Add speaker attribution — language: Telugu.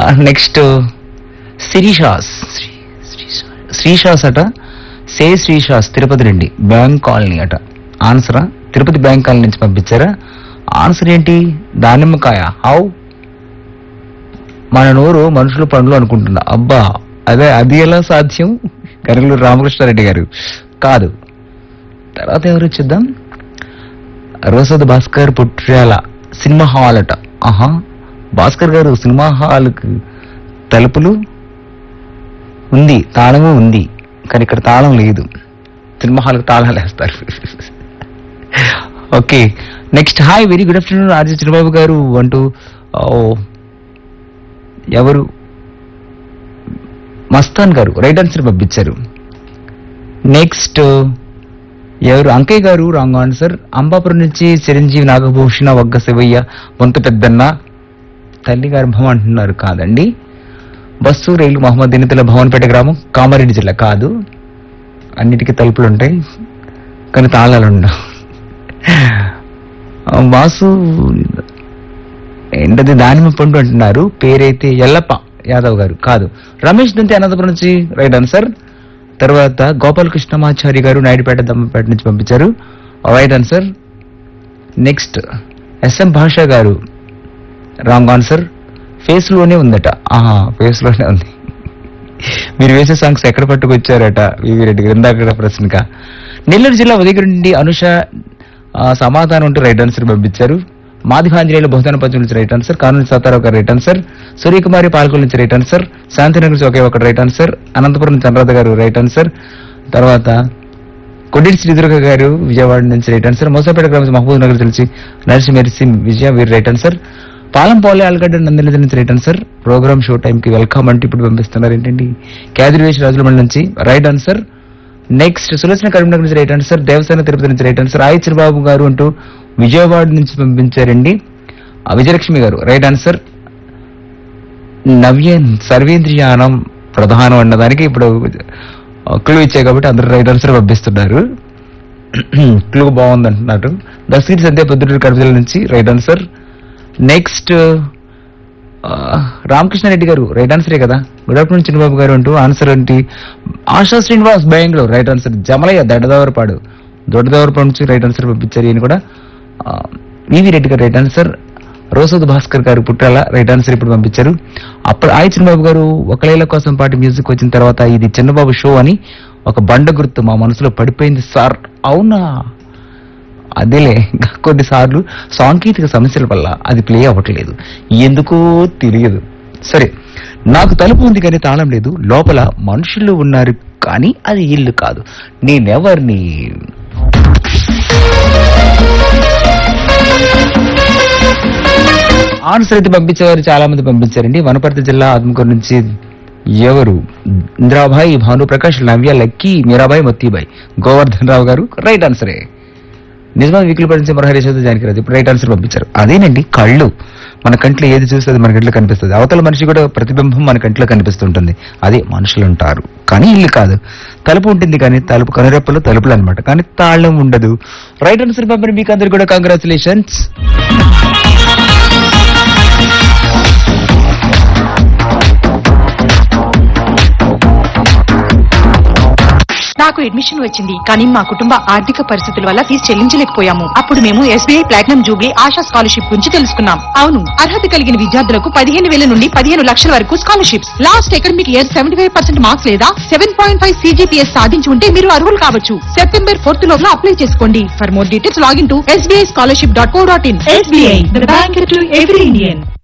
Speaker 1: నెక్స్ట్ శ్రీషాస్ శ్రీషాస్ అట సే శ్రీషాస్ తిరుపతి నుండి బ్యాంక్ కాలనీ అట ఆన్సరా తిరుపతి బ్యాంక్ కాలనీ నుంచి పంపించారా ఆన్సర్ ఏంటి దానిమ్మకాయ హౌ మన నోరు మనుషుల పండ్లు అనుకుంటున్నా అబ్బా అదే అది ఎలా సాధ్యం కనుగలూరు రామకృష్ణారెడ్డి గారు కాదు తర్వాత ఎవరు చూద్దాం రోసద్ భాస్కర్ పుట్రాల సినిమా హాల్ అట ఆహా భాస్కర్ గారు సినిమా హాల్కి తలుపులు ఉంది తాళము ఉంది కానీ ఇక్కడ తాళం లేదు సినిమా హాల్కి తాళాలు వేస్తారు okay next hi very good afternoon RJ Chinnababu garu అంటూ ఓ, ఎవరు మస్తాన్ గారు రైట్ ఆన్సర్ పంపించారు నెక్స్ట్ ఎవరు అంకయ్య గారు రాంగ్ ఆన్సర్ అంబాపురం నుంచి చిరంజీవి నాగభూషణ వగ్గ శివయ్య వంత పెద్దన్న తల్లి గర్భం అంటున్నారు కాదండి బస్సు రైలు మహమ్మద్ దినితుల భవన్పేట గ్రామం కామారెడ్డి జిల్లా కాదు అన్నిటికీ తలుపులు ఉంటాయి కానీ తాళాలు ఉండవు ఆ, వాసు ఏంటది దానిమ్మ పండు అంటున్నారు పేరైతే ఎల్లప్ప యాదవ్ గారు కాదు రమేష్ దంతి అనంతపురం నుంచి రైట్ ఆన్సర్ తర్వాత గోపాలకృష్ణమాచారి గారు నాయుడుపేట దమ్మపేట నుంచి పంపించారు రైట్ ఆన్సర్ నెక్స్ట్ ఎస్ఎం భాష గారు రాంగ్ ఆన్సర్ ఫేస్ లోనే ఉందట ఆహా ఫేస్ లోనే ఉంది మీరు వేసే సాంగ్స్ ఎక్కడ పట్టుకొచ్చారట వివి రెడ్డి గారు ఇందాక ప్రశ్నక నెల్లూరు జిల్లా ఉదయగిరి నుండి అనుష ఆ, సమాధానం ఉంటూ రైట్ ఆన్సర్ పంపించారు మాదిహాంజనేయులు బహుజన పంచం నుంచి రైట్ ఆన్సర్ కానూరు సతారావు గారు రైట్ ఆన్సర్ సూర్యకుమారి పాల్గొల నుంచి రైట్ ఆన్సర్ శాంతినగర్ నుంచి ఒకే ఒక రైట్ ఆన్సర్ అనంతపురం నుంచి అనురాధ గారు రైట్ ఆన్సర్ తర్వాత కొడ్డిటి శ్రీదుర్గ గారు విజయవాడ నుంచి రైట్ ఆన్సర్ మోసాపేట గ్రామం మహబూబ్ నగర్ తెలిసి నర్సి మెర్సి విజయ వీరు రైట్ ఆన్సర్ పాలం పోలే ఆల్గడ్డ నందిని నుంచి right answer programme show time కి వెల్కమ్ అంటే ఇప్పుడు పంపిస్తున్నారు ఏంటండి క్యాదిరివేష్ రాజులమండ నుంచి right answer next Sulochana Karimnagar నుంచి రైట్ ఆన్సర్ దేవసేన తిరుపతి నుంచి రైట్ ఆన్సర్ ఆయి చిరబాబు గారు అంటూ విజయవాడ నుంచి పంపించారండి ఆ, విజయలక్ష్మి గారు రైట్ ఆన్సర్ నవ్య సర్వేంద్రియానం ప్రధానం అన్నదానికి ఇప్పుడు క్లూ ఇచ్చాయి కాబట్టి అందరూ రైట్ ఆన్సర్ పంపిస్తున్నారు క్లూ బాగుంది అంటున్నారు దస్తగిరి సంధ్య పొద్దుటూరు కడప జిల్లా నుంచి రైట్ ఆన్సర్ నెక్స్ట్ రామకృష్ణారెడ్డి గారు రైట్ ఆన్సరే కదా గుడ్ ఆఫ్టర్నూన్ చిన్నబాబు గారు అంటూ ఆన్సర్ ఏంటి ఆశా శ్రీనివాస్ బెంగళూరు రైట్ ఆన్సర్ జమలయ్య దొడ్డదవరపాడు దొడ్డదవరపాడు నుంచి రైట్ ఆన్సర్ పంపించారు ఈయన కూడా ఆ, వివి రెడ్డి గారు రైట్ ఆన్సర్ రోసద్ భాస్కర్ గారు పుట్టాల రైట్ ఆన్సర్ ఇప్పుడు పంపించారు అప్పుడు ఆయి చిన్నబాబు గారు ఒకలేల కోసం పాటు మ్యూజిక్ వచ్చిన తర్వాత ఇది చిన్నబాబు షో అని ఒక బండ గుర్తు మా మనసులో పడిపోయింది సార్ అవునా అదేలే ఇంకా కొన్నిసార్లు సాంకేతిక సమస్యల వల్ల అది ప్లే అవ్వట్లేదు ఎందుకో తెలియదు సరే నాకు తలుపు ఉంది కానీ తాళం లేదు లోపల మనుషులు ఉన్నారు కానీ అది ఇల్లు కాదు నేనెవరిని ఆన్సర్ అయితే పంపించేవారు చాలా మంది పంపించారండి వనపర్తి జిల్లా ఆత్మకూరు నుంచి ఎవరు ఇంద్రాబాయి భానుప్రకాష్ నవ్య లక్కీ మీరాబాయి మత్తీబాయి గోవర్ధన్ రావు గారు రైట్ ఆన్సరే నిజమా వీకులు పడించే మరహరి చదువు జానికి రాదు ఇప్పుడు రైట్ ఆన్సర్ పంపించారు అదేనండి కళ్ళు మన కంట్లో ఏది చూస్తే అది మన కంట్లో కనిపిస్తుంది అవతల మనిషి కూడా ప్రతిబింబం మన కంట్లో కనిపిస్తుంటుంది అదే మనుషులు ఉంటారు కానీ ఇల్లు కాదు తలుపు ఉంటుంది కానీ తలుపు కనురెప్పలు తలుపులు అనమాట కానీ తాళం ఉండదు రైట్ ఆన్సర్ పంపిన మీకు అందరు కూడా కంగ్రాచులేషన్స్
Speaker 2: నాకు అడ్మిషన్ వచ్చింది కానీ మా కుటుంబ ఆర్థిక పరిస్థితుల వల్ల ఫీజు చెల్లించలేకపోయాము అప్పుడు మేము SBI platinum jubilee Asha scholarship గురించి తెలుసుకున్నాం అవును అర్హత కలిగిన విద్యార్థులకు పదిహేను వేల నుండి పదిహేను లక్షల వరకు scholarships last academic year seventy five percent marks లేదా సెవెన్ పాయింట్ ఫైవ్ సీజీపీఎస్ సాధించి ఉంటే మీరు అర్హులు కావచ్చు సెప్టెంబర్ ఫోర్త్ లోపల అప్లై చేసుకోండి for more details login to SBI scholarship dot co dot in SBI bank to every Indian